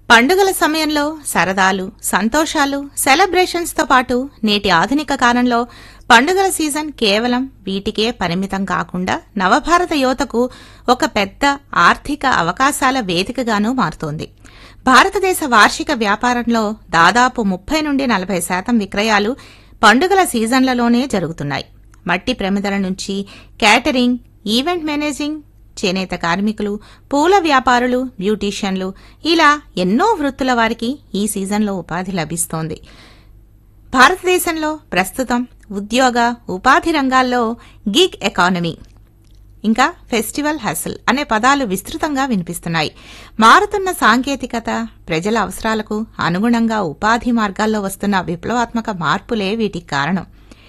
పండుగల సమయంలో సరదాలు సంతోషాలు సెలబ్రేషన్స్ తో పాటు నేటి ఆధునిక కాలంలో పండుగల సీజన్ కేవలం వీటికే పరిమితం కాకుండా నవభారత యువతకు ఒక పెద్ద ఆర్థిక అవకాశాల వేదికగానూ మారుతోంది భారతదేశ వార్షిక వ్యాపారంలో దాదాపు ముప్పై నుండి నలభై శాతం విక్రయాలు పండుగల సీజన్లలోనే జరుగుతున్నాయి మట్టి ప్రమిదల నుంచి క్యాటరింగ్ ఈవెంట్ మేనేజింగ్ చేనేత కార్మికులు పూల వ్యాపారులు బ్యూటీషియన్లు ఇలా ఎన్నో వృత్తుల వారికి ఈ సీజన్లో ఉపాధి లభిస్తోంది భారతదేశంలో ప్రస్తుతం ఉద్యోగ ఉపాధి రంగాల్లో గిగ్ ఎకానమీ ఇంకా ఫెస్టివల్ హసల్ అనే పదాలు విస్తృతంగా వినిపిస్తున్నాయి మారుతున్న సాంకేతికత ప్రజల అవసరాలకు అనుగుణంగా ఉపాధి మార్గాల్లో వస్తున్న విప్లవాత్మక మార్పులే వీటికి కారణం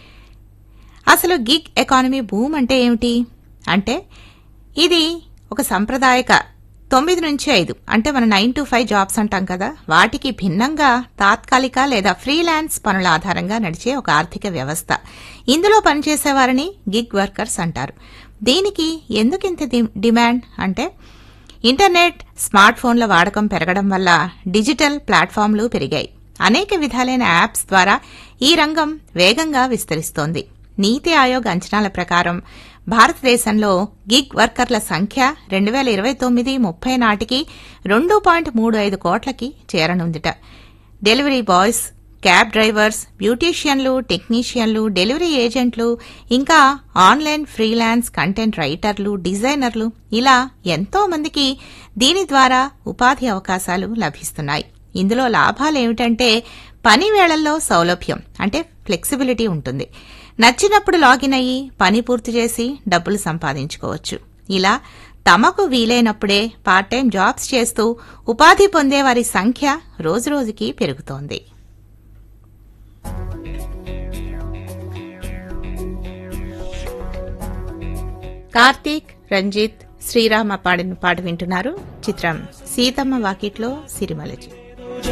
అసలు గిగ్ ఎకానమీ బూమ్ అంటే ఏమిటి అంటే ఇది ఒక సంప్రదాయక తొమ్మిది నుంచి ఐదు అంటే మన నైన్ టు ఫైవ్ జాబ్స్ అంటాం కదా వాటికి భిన్నంగా తాత్కాలిక లేదా ఫ్రీలాన్స్ పనుల ఆధారంగా నడిచే ఒక ఆర్థిక వ్యవస్థ ఇందులో పనిచేసేవారిని గిగ్ వర్కర్స్ అంటారు దీనికి ఎందుకింత డి- డిమాండ్ అంటే ఇంటర్నెట్ స్మార్ట్ ఫోన్ల వాడకం పెరగడం వల్ల డిజిటల్ ప్లాట్ఫామ్లు పెరిగాయి అనేక విధాలైన యాప్స్ ద్వారా ఈ రంగం వేగంగా విస్తరిస్తోంది నీతి ఆయోగ్ అంచనాల ప్రకారం భారతదేశంలో గిగ్ వర్కర్ల సంఖ్య రెండు వేల ఇరవై తొమ్మిది ముప్పై నాటికి రెండు పాయింట్ మూడు ఐదు కోట్లకి చేరనుందిట డెలివరీ బాయ్స్ క్యాబ్ డ్రైవర్స్ బ్యూటీషియన్లు టెక్నీషియన్లు డెలివరీ ఏజెంట్లు ఇంకా ఆన్లైన్ ఫ్రీలాన్స్ కంటెంట్ రైటర్లు డిజైనర్లు ఇలా ఎంతో మందికి దీని ద్వారా ఉపాధి అవకాశాలు లభిస్తున్నాయి ఇందులో లాభాలు ఏమిటంటే పని వేళల్లో సౌలభ్యం అంటే ఫ్లెక్సిబిలిటీ ఉంటుంది నచ్చినప్పుడు లాగిన్ అయ్యి పని పూర్తి చేసి డబ్బులు సంపాదించుకోవచ్చు ఇలా తమకు వీలైనప్పుడే పార్ట్ టైం జాబ్స్ చేస్తూ ఉపాధి పొందే వారి సంఖ్య రోజురోజుకి పెరుగుతోంది కార్తీక్ రంజిత్ శ్రీరామ పాడిన పాట వింటున్నారు చిత్రం సీతమ్మ వాకిట్లో సిరిమలజీ